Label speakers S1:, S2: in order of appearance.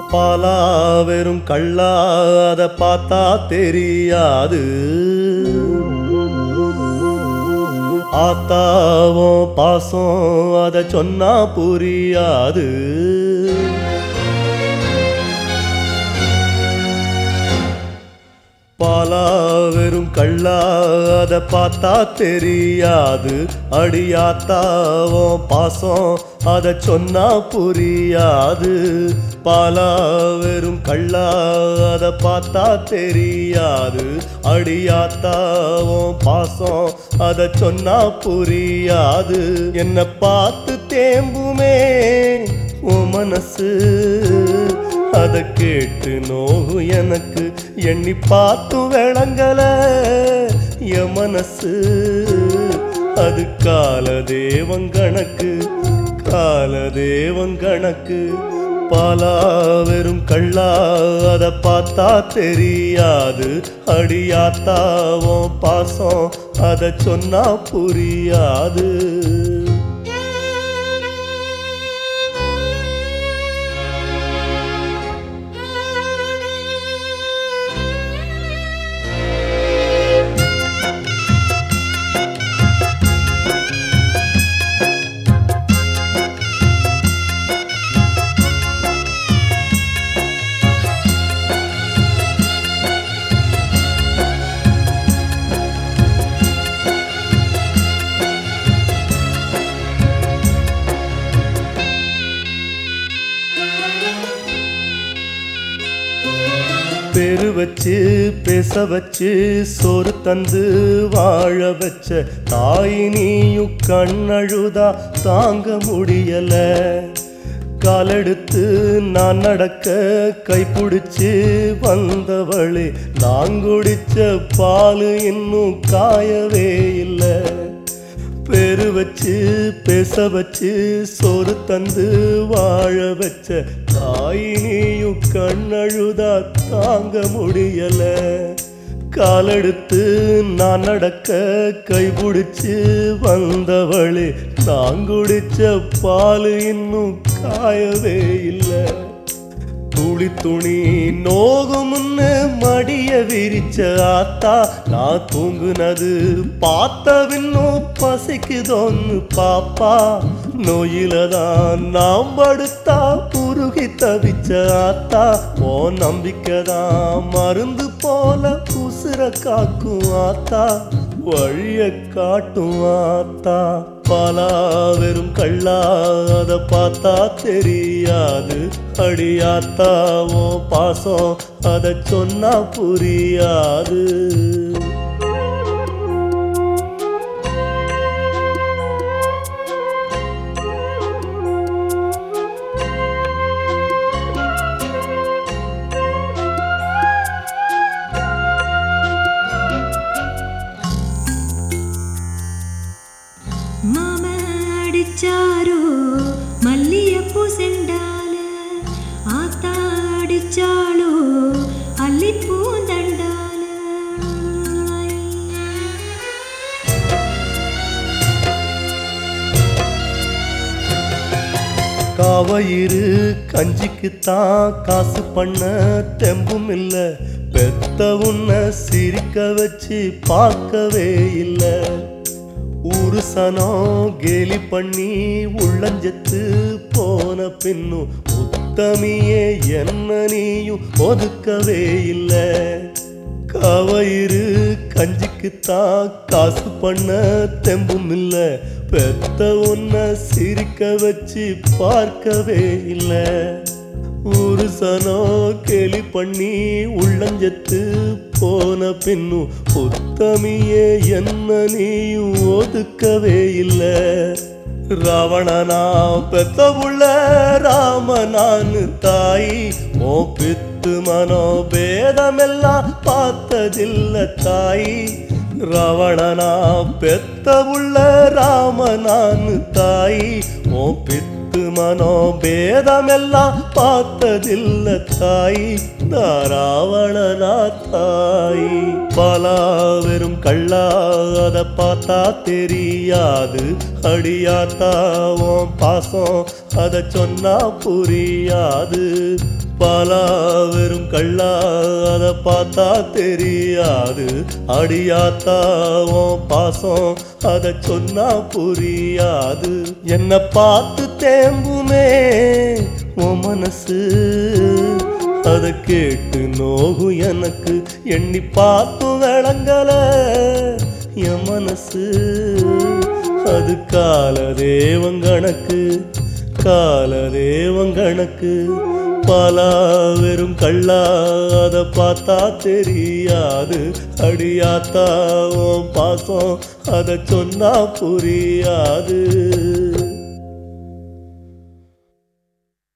S1: பாலா வெறும் கள்ளா அத பார்த்தா தெரியாது ஆத்தாவும் பாசம் அத சொன்னா புரியாது பாலா வெறும் கள்ளா அத பார்த்தா தெரியாது அடியாத்தாவும் பாசம் அத சொன்னா புரியாது பாலா வெறும் கள்ளா அத பார்த்தா தெரியாது அடியாத்தாவும் பாசம் அத சொன்னா புரியாது என்ன பார்த்து தேம்புமே உன் மனசு அத கேட்டு நோகு எனக்கு எண்ணி பார்த்து விளங்கல என் மனசு அது கால தேவங்கணக்கு கால தேவங்கணக்கு பாலா வெறும் கள்ளா அத பார்த்தா தெரியாது அடியாத்தாவும் பாசம் அத சொன்னா புரியாது பெரு வச்சு பேச வச்சு சோறு தந்து வாழ வச்ச தாய் நீயும் கண்ணழுதா தாங்க முடியல காலெடுத்து நான் நடக்க கைப்பிடிச்சு வந்தவளே நான் குடிச்ச பால் இன்னும் காயவே இல்லை பேரு வச்சு பேச வச்சு சோறு தந்து வாழ வச்ச தாய் நீயும் கண்ணழுதா தாங்க முடியல காலெடுத்து நான் நடக்க கைபிடிச்சு வந்தவளே நான் குடிச்ச பால் இன்னும் காயவே இல்லை துளி துணி நோகுமுன்னு மடிய விரிச்ச ஆத்தா நான் தூங்குனது பார்த்த பின்னும் பசிக்குதோன்னு பாப்பா நோயில தான் நாம் படுத்தா புருகி தவிச்ச ஆத்தா ஓ நம்பிக்கை தான் மருந்து போல உசுர காக்கும் ஆத்தா வழிய காட்டும் ஆத்தா பாலா வெறும் கள்ளா அத பார்த்தா தெரியாது அடியாத்தாவோ பாசம் அத சொன்னா புரியாது
S2: மாம அடிச்சாரோ மல்லியப்பூ செண்டால ஆத்தா அடிச்சாளோ அல்லிப்பூ தண்டால
S1: காவயிறு கஞ்சிக்குத்தான் காசு பண்ண தெம்பும் இல்ல பெத்த உன்னை சிரிக்க வச்சு பார்க்கவே இல்லை ஊரு சனம் கேலி பண்ணி உள்ளஞ்சத்து போன பின்னும் உத்தமியே என்ன நீயும் ஒதுக்கவே இல்லை கவயிறு கஞ்சிக்குத்தான் காசு பண்ண தெம்பும் இல்ல பெத்த உன்னை சிரிக்க வச்சு பார்க்கவே இல்லை ஒரு சனோ கேலி பண்ணி உள்ளஞ்சத்து போன பின்னும் உத்தமியே என்ன நீயும் ஒதுக்கவே இல்லை ராவணனா பெத்த புள்ள ராம நான் தாய் ஓ பித்து மனோ பேதமெல்லாம் பார்த்ததில்ல தாய் ராவணனா பெத்த புள்ள ராம நான் தாய் ஓ பித்து மனோ பேதமெல்லாம் பார்த்ததில்ல தாய் தாராவணனா தாய் பாலா வெறும் கள்ளா அத பார்த்தா தெரியாது அடியாத்தாவும் பாசம் அத சொன்னா புரியாது பாலா வெறும் கள்ளா அதை பார்த்தா தெரியாது அடியாத்தாவும் பாசம் அதை சொன்னா புரியாது என்ன பார்த்து தேம்புமே உன் மனசு அதை கேட்டு நோகும் எனக்கு எண்ணி பார்த்து விளங்கல என் மனசு அது காலதேவன் கணக்கு காலதேவன் கணக்கு பாலா வெறும் கள்ளா அதை பார்த்தா தெரியாது அடியாத்தா உன் பாசம் அதை சொன்னா புரியாது